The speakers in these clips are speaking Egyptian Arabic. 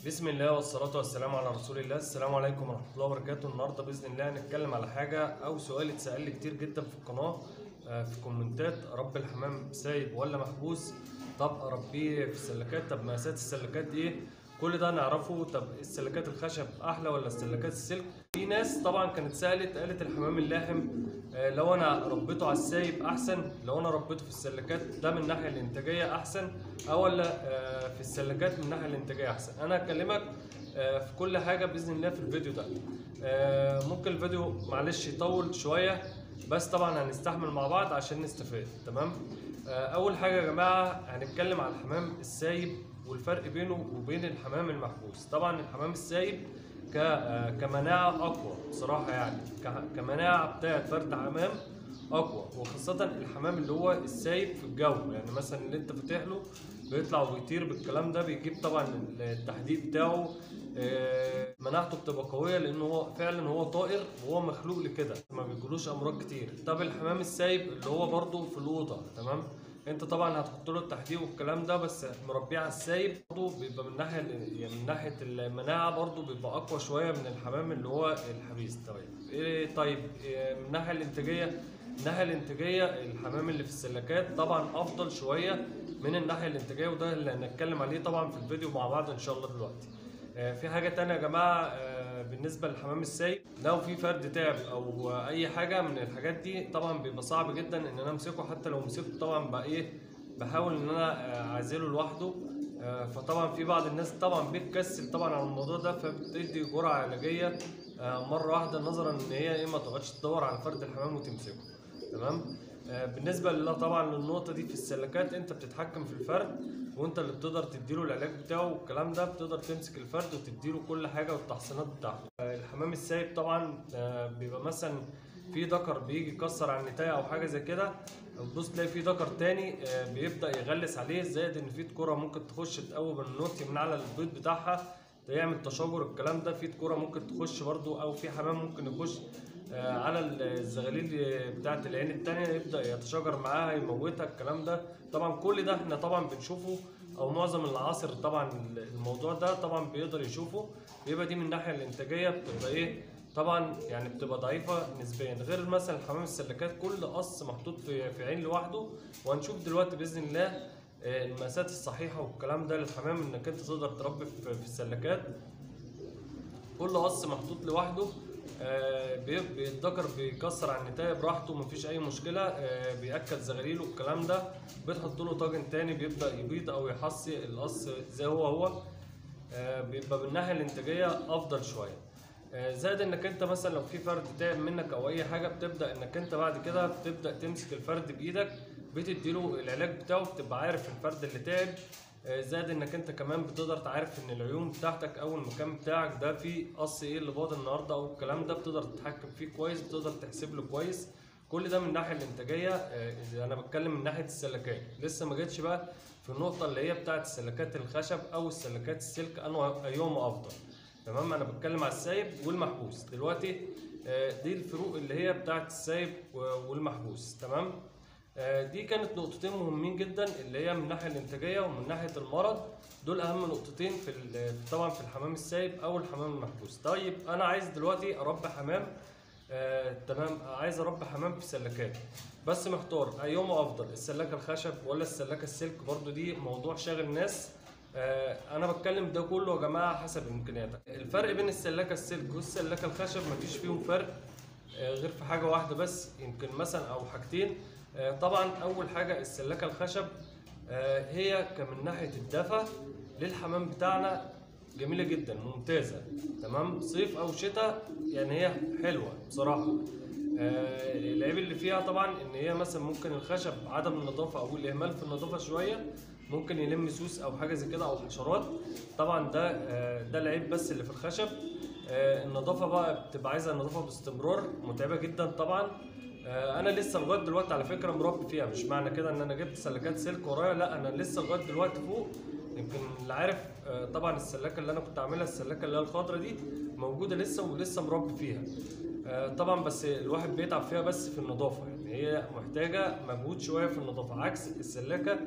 بسم الله والصلاة والسلام على رسول الله السلام عليكم ورحمة الله وبركاته النهاردة بإذن الله هنتكلم على حاجة أو سؤال اتسأل لي كتير جدا في القناة آه، في كومنتات أربي الحمام سايب ولا محبوس طب أربيه في السلكات طب مقاسات السلكات دي إيه كل ده نعرفه طب السلكات الخشب أحلى ولا السلكات السلك في ناس طبعا كانت سألت قالت الحمام اللاحم آه، لو أنا ربيته على السايب أحسن لو أنا ربيته في السلكات ده من الناحية الإنتاجية أحسن أو ولا آه، في السلكات من الناحية الإنتاجية أحسن أنا هكلمك آه، في كل حاجة بإذن الله في الفيديو ده آه، ممكن الفيديو معلش يطول شوية بس طبعا هنستحمل مع بعض عشان نستفاد تمام آه، أول حاجة يا جماعة هنتكلم على الحمام السايب والفرق بينه وبين الحمام المحبوس طبعا الحمام السايب ك- آه، كمناعة أقوى بصراحة يعني ك- كمناعة بتاعت فرد حمام اقوى وخاصة الحمام اللي هو السايب في الجو يعني مثلا اللي انت فاتح له بيطلع ويطير بالكلام ده بيجيب طبعا التحديد بتاعه آه، مناعته بتبقى قوية لأنه هو فعلا هو طائر وهو مخلوق لكده ما بيجيلوش أمراض كتير طب الحمام السايب اللي هو برضه في الأوضة تمام انت طبعا هتحط له التحديد والكلام ده بس مربيه على السايب برضه بيبقى من ناحيه يعني من ناحيه المناعه برضه بيبقى اقوى شويه من الحمام اللي هو الحبيس طيب ايه طيب إيه من الناحيه الانتاجيه الناحيه الانتاجيه الحمام اللي في السلكات طبعا افضل شويه من الناحيه الانتاجيه وده اللي هنتكلم عليه طبعا في الفيديو مع بعض ان شاء الله دلوقتي آه، في حاجه تانية يا جماعه آه، بالنسبه للحمام السايب لو في فرد تعب او اي حاجه من الحاجات دي طبعا بيبقى صعب جدا ان انا امسكه حتى لو مسكته طبعا بقى ايه بحاول ان انا آه، اعزله لوحده آه، فطبعا في بعض الناس طبعا بتكسل طبعا على الموضوع ده فبتدي جرعه علاجيه آه، مره واحده نظرا ان هي ايه ما تقعدش تدور على فرد الحمام وتمسكه تمام آه، بالنسبه لله طبعا للنقطه دي في السلكات انت بتتحكم في الفرد وانت اللي بتقدر تديله العلاج بتاعه والكلام ده بتقدر تمسك الفرد وتديله كل حاجه والتحصينات بتاعته آه، الحمام السايب طبعا آه، بيبقى مثلا في ذكر بيجي يكسر على النتايه او حاجه زي كده تبص تلاقي في ذكر تاني آه، بيبدا يغلس عليه زائد ان في كوره ممكن تخش تقوم النوتي من على البيض بتاعها يعمل تشاجر الكلام ده في كوره ممكن تخش برضو او في حمام ممكن يخش آه، على الزغاليل بتاعت العين التانية يبدأ يتشاجر معاها يموتها الكلام ده طبعا كل ده احنا طبعا بنشوفه او معظم العصر طبعا الموضوع ده طبعا بيقدر يشوفه يبقى دي من الناحية الانتاجية بتبقى ايه طبعا يعني بتبقى ضعيفة نسبيا غير مثلا حمام السلكات كل قص محطوط في في عين لوحده وهنشوف دلوقتي بإذن الله آه، المقاسات الصحيحة والكلام ده للحمام انك انت تقدر تربي في في السلكات كل قص محطوط لوحده آه، بي- بيتذكر بيكسر على النتايه براحته مفيش اي مشكله آه، بياكل زغاليله الكلام ده بتحط له طاجن تاني بيبدا يبيض او يحصي القص زي هو هو آه، بيبقى من الناحيه الانتاجيه افضل شويه آه، زائد انك انت مثلا لو في فرد تعب منك او اي حاجه بتبدا انك انت بعد كده بتبدا تمسك الفرد بايدك بتديله العلاج بتاعه بتبقى عارف الفرد اللي تعب آه، زائد انك انت كمان بتقدر تعرف ان العيون بتاعتك او المكان بتاعك ده فيه قص ايه اللي باض النهارده او الكلام ده بتقدر تتحكم فيه كويس بتقدر تحسب له كويس كل ده من الناحيه الانتاجيه آه، إذا انا بتكلم من ناحيه السلكات لسه ما جيتش بقى في النقطه اللي هي بتاعت السلكات الخشب او السلكات السلك انه ايهما افضل تمام انا بتكلم على السايب والمحبوس دلوقتي آه، دي الفروق اللي هي بتاعت السايب و- والمحبوس تمام آه، دي كانت نقطتين مهمين جدا اللي هي من الناحيه الانتاجيه ومن ناحيه المرض دول اهم نقطتين في ال- طبعا في الحمام السايب او الحمام المحبوس طيب انا عايز دلوقتي اربي حمام آه، تمام عايز اربي حمام في سلكات بس محتار ايهما افضل السلاكه الخشب ولا السلاكه السلك برضو دي موضوع شاغل ناس آه، انا بتكلم ده كله يا جماعه حسب امكانياتك الفرق بين السلاكه السلك والسلاكه الخشب مفيش فيهم فرق آه، غير في حاجه واحده بس يمكن مثلا او حاجتين آه، طبعا اول حاجه السلاكه الخشب آه، هي كمن ناحيه الدفى للحمام بتاعنا جميله جدا ممتازه تمام صيف او شتاء يعني هي حلوه بصراحه آه، العيب اللي فيها طبعا ان هي مثلا ممكن الخشب عدم النظافه او الاهمال في النظافه شويه ممكن يلم سوس او حاجه زي كده او حشرات طبعا ده آه، ده العيب بس اللي في الخشب آه، النظافه بقى بتبقى عايزه نظافه باستمرار متعبه جدا طبعا آه، انا لسه لغايه دلوقتي على فكره مربي فيها مش معنى كده ان انا جبت سلكات سلك ورايا لا انا لسه لغايه دلوقتي فوق يمكن اللي عارف آه، طبعا السلاكه اللي انا كنت عاملها السلاكه اللي هي الخضراء دي موجوده لسه ولسه مربي فيها آه، طبعا بس الواحد بيتعب فيها بس في النظافه يعني هي محتاجه مجهود شويه في النظافه عكس السلاكه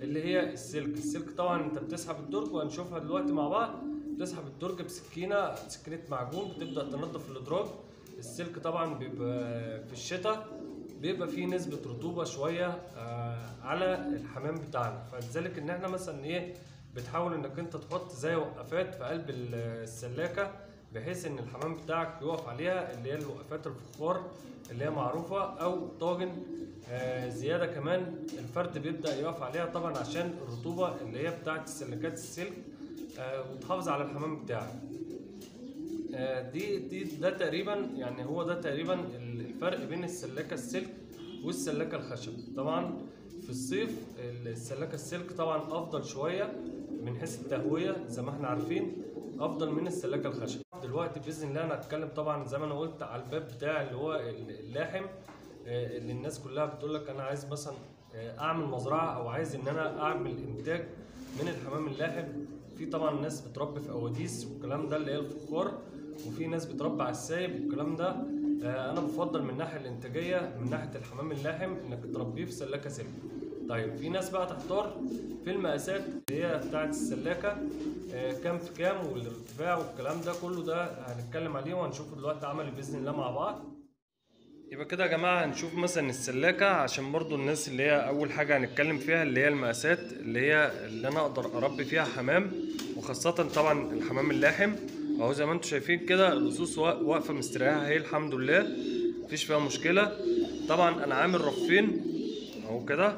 اللي هي السلك السلك طبعا انت بتسحب الدرج وهنشوفها دلوقتي مع بعض بتسحب الدرج بسكينه سكينه معجون بتبدا تنظف الادراج السلك طبعا بيبقى في الشتاء بيبقى فيه نسبة رطوبة شوية آه، على الحمام بتاعنا فلذلك ان احنا مثلا ايه بتحاول انك انت تحط زي وقفات في قلب ال- السلاكة بحيث ان الحمام بتاعك يقف عليها اللي هي الوقفات الفخار اللي هي معروفة او طاجن آه، زيادة كمان الفرد بيبدأ يقف عليها طبعا عشان الرطوبة اللي هي بتاعت السلكات السلك آه، وتحافظ على الحمام بتاعك آه، دي دي ده تقريبا يعني هو ده تقريبا الفرق بين السلاكه السلك والسلاكه الخشب طبعا في الصيف السلاكه السلك طبعا افضل شويه من حيث التهويه زي ما احنا عارفين افضل من السلاكه الخشب دلوقتي باذن الله انا هتكلم طبعا زي ما انا قلت على الباب بتاع اللي هو اللاحم آه، اللي الناس كلها بتقول لك انا عايز مثلا آه، اعمل مزرعه او عايز ان انا اعمل انتاج من الحمام اللاحم في طبعا ناس بتربي في قواديس والكلام ده اللي هي الفخار وفي ناس بتربي على السايب والكلام ده آه، انا بفضل من الناحيه الانتاجيه من ناحيه الحمام اللاحم انك تربيه في سلاكه سلك طيب في ناس بقى تحتار في المقاسات اللي هي بتاعت السلاكه آه، كام في كام والارتفاع والكلام ده كله ده هنتكلم عليه وهنشوفه دلوقتي عملي باذن الله مع بعض يبقى كده يا جماعة هنشوف مثلا السلاكة عشان برضو الناس اللي هي أول حاجة هنتكلم فيها اللي هي المقاسات اللي هي اللي أنا أقدر أربي فيها حمام وخاصة طبعا الحمام اللاحم أهو زي ما انتم شايفين كده الأسوس وا- واقفة مستريحة اهي الحمد لله مفيش فيها مشكلة طبعا أنا عامل رفين أهو كده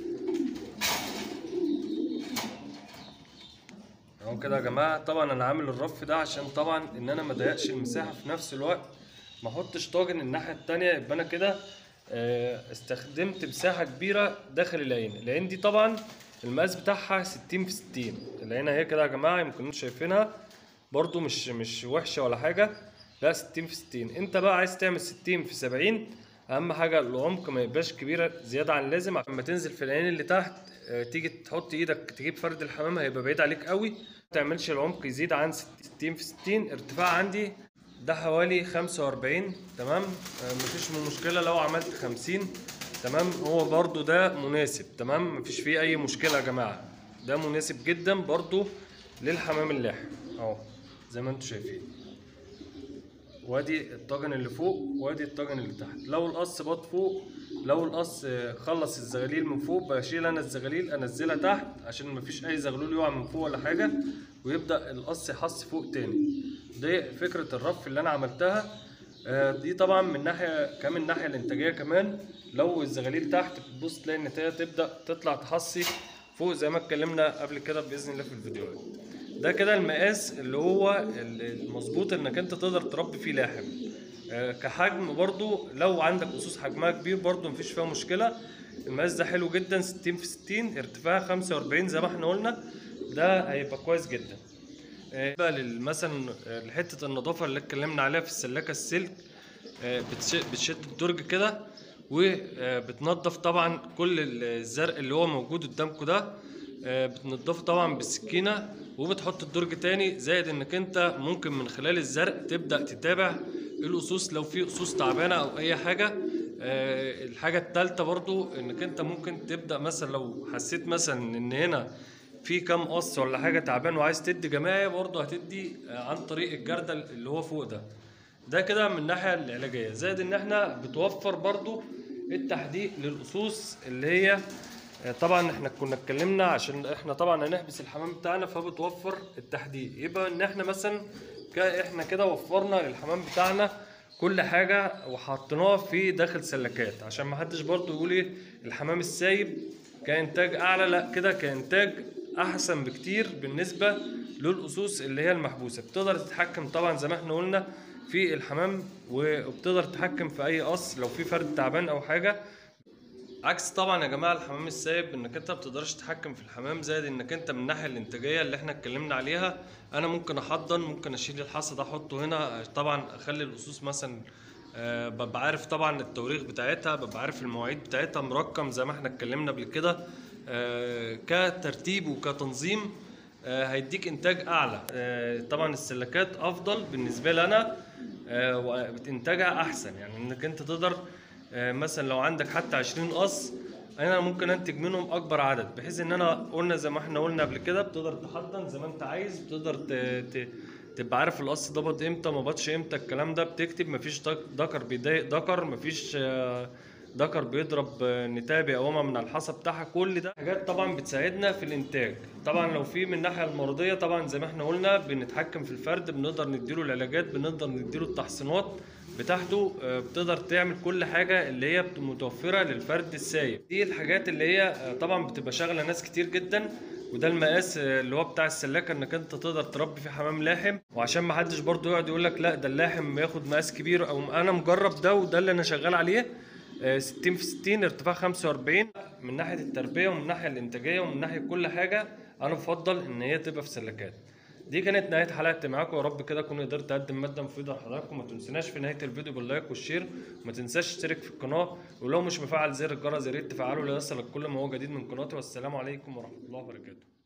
اهو كده يا جماعه طبعا انا عامل الرف ده عشان طبعا ان انا ما اضيقش المساحه في نفس الوقت ما احطش طاجن الناحيه التانية يبقى انا كده آه، استخدمت مساحه كبيره داخل العين العين دي طبعا المقاس بتاعها 60 في 60 العين اهي كده يا جماعه يمكن انتوا شايفينها برضو مش مش وحشه ولا حاجه لا 60 في 60 انت بقى عايز تعمل 60 في 70 اهم حاجه العمق ما يبقاش كبيره زياده عن اللازم عشان لما تنزل في العين اللي تحت آه، تيجي تحط ايدك تجيب فرد الحمام هيبقى بعيد عليك قوي ما تعملش العمق يزيد عن 60 في 60 ارتفاع عندي ده حوالي 45 تمام آه، مفيش مشكله لو عملت 50 تمام هو برضو ده مناسب تمام مفيش فيه اي مشكله يا جماعه ده مناسب جدا برضو للحمام اللاحم اهو زي ما انتم شايفين وادي الطاجن اللي فوق وادي الطاجن اللي تحت لو القص بط فوق لو القص آه، خلص الزغاليل من فوق بشيل انا الزغاليل انزلها تحت عشان مفيش اي زغلول يقع من فوق ولا حاجه ويبدا القص يحص فوق تاني دي فكره الرف اللي انا عملتها آه، دي طبعا من ناحيه كمان الناحيه الانتاجيه كمان لو الزغاليل تحت بتبص تلاقي النتايه تبدا تطلع تحصي فوق زي ما اتكلمنا قبل كده باذن الله في الفيديوهات ده كده المقاس اللي هو ال- المظبوط انك انت تقدر تربي فيه لاحم آه، كحجم برضو لو عندك اسوس حجمها كبير برضو مفيش فيها مشكله المقاس ده حلو جدا 60 في 60 ارتفاع 45 زي ما احنا قلنا ده هيبقى كويس جدا آه، بقى لل- مثلا آه، لحته النظافه اللي اتكلمنا عليها في السلاكه السلك آه، بتش- بتشد الدرج كده وبتنضف طبعا كل الزرق اللي هو موجود قدامكم ده آه، بتنضفه طبعا بالسكينه وبتحط الدرج تاني زائد انك انت ممكن من خلال الزرق تبدا تتابع الاسوس لو في اسوس تعبانه او اي حاجه آه، الحاجه التالتة برضو انك انت ممكن تبدا مثلا لو حسيت مثلا ان هنا في كام قص ولا حاجه تعبان وعايز تدي جماعي برضه هتدي آه، عن طريق الجردل اللي هو فوق ده ده كده من الناحيه العلاجيه زائد ان احنا بتوفر برضه التحديق للاسوس اللي هي آه، طبعا احنا كنا اتكلمنا عشان احنا طبعا هنحبس الحمام بتاعنا فبتوفر التحديق يبقى ان احنا مثلا ك- احنا كده وفرنا للحمام بتاعنا كل حاجه وحطيناها في داخل سلكات عشان ما حدش برضه يقول ايه الحمام السايب كانتاج اعلى لا كده كانتاج احسن بكتير بالنسبه للاسوس اللي هي المحبوسه بتقدر تتحكم طبعا زي ما احنا قلنا في الحمام وبتقدر تتحكم في اي قص لو في فرد تعبان او حاجه عكس طبعا يا جماعه الحمام السايب انك انت ما بتقدرش تتحكم في الحمام زائد انك انت من الناحيه الانتاجيه اللي احنا اتكلمنا عليها انا ممكن احضن ممكن اشيل الحصى ده احطه هنا طبعا اخلي الاسوس مثلا آه، ببقى عارف طبعا التواريخ بتاعتها ببقى عارف المواعيد بتاعتها مرقم زي ما احنا اتكلمنا قبل كده آه، كترتيب وكتنظيم آه، هيديك انتاج اعلى آه، طبعا السلكات افضل بالنسبه لي انا آه، وانتاجها احسن يعني انك انت تقدر آه، مثلا لو عندك حتى 20 قص انا ممكن انتج منهم اكبر عدد بحيث ان انا قلنا زي ما احنا قلنا قبل كده بتقدر تحضن زي ما انت عايز بتقدر ت... ت... تبقى عارف القص ده بط امتى ما بطش امتى الكلام ده بتكتب مفيش دك- دكر بيضايق دكر مفيش آه، دكر بيضرب آه، نتاية بيقومها من على الحصى بتاعها كل ده حاجات طبعا بتساعدنا في الانتاج طبعا لو في من الناحيه المرضيه طبعا زي ما احنا قلنا بنتحكم في الفرد بنقدر نديله العلاجات بنقدر نديله التحصينات بتاعته آه، بتقدر تعمل كل حاجه اللي هي بت- متوفره للفرد السايب دي الحاجات اللي هي آه، طبعا بتبقى شاغله ناس كتير جدا وده المقاس آه، اللي هو بتاع السلاكه انك انت تقدر تربي فيه حمام لاحم وعشان ما حدش برضه يقعد يقول لك لا ده اللاحم بياخد مقاس كبير او انا مجرب ده وده اللي انا شغال عليه آه، 60 في 60 ارتفاع 45 من ناحيه التربيه ومن ناحيه الانتاجيه ومن ناحيه كل حاجه انا بفضل ان هي تبقى في سلكات دي كانت نهايه حلقتي معاكم يا رب كده اكون قدرت اقدم ماده مفيده لحضراتكم ما تنسوناش في نهايه الفيديو باللايك والشير وما تنساش تشترك في القناه ولو مش مفعل زر الجرس يا ريت تفعله ليصلك كل ما هو جديد من قناتي والسلام عليكم ورحمه الله وبركاته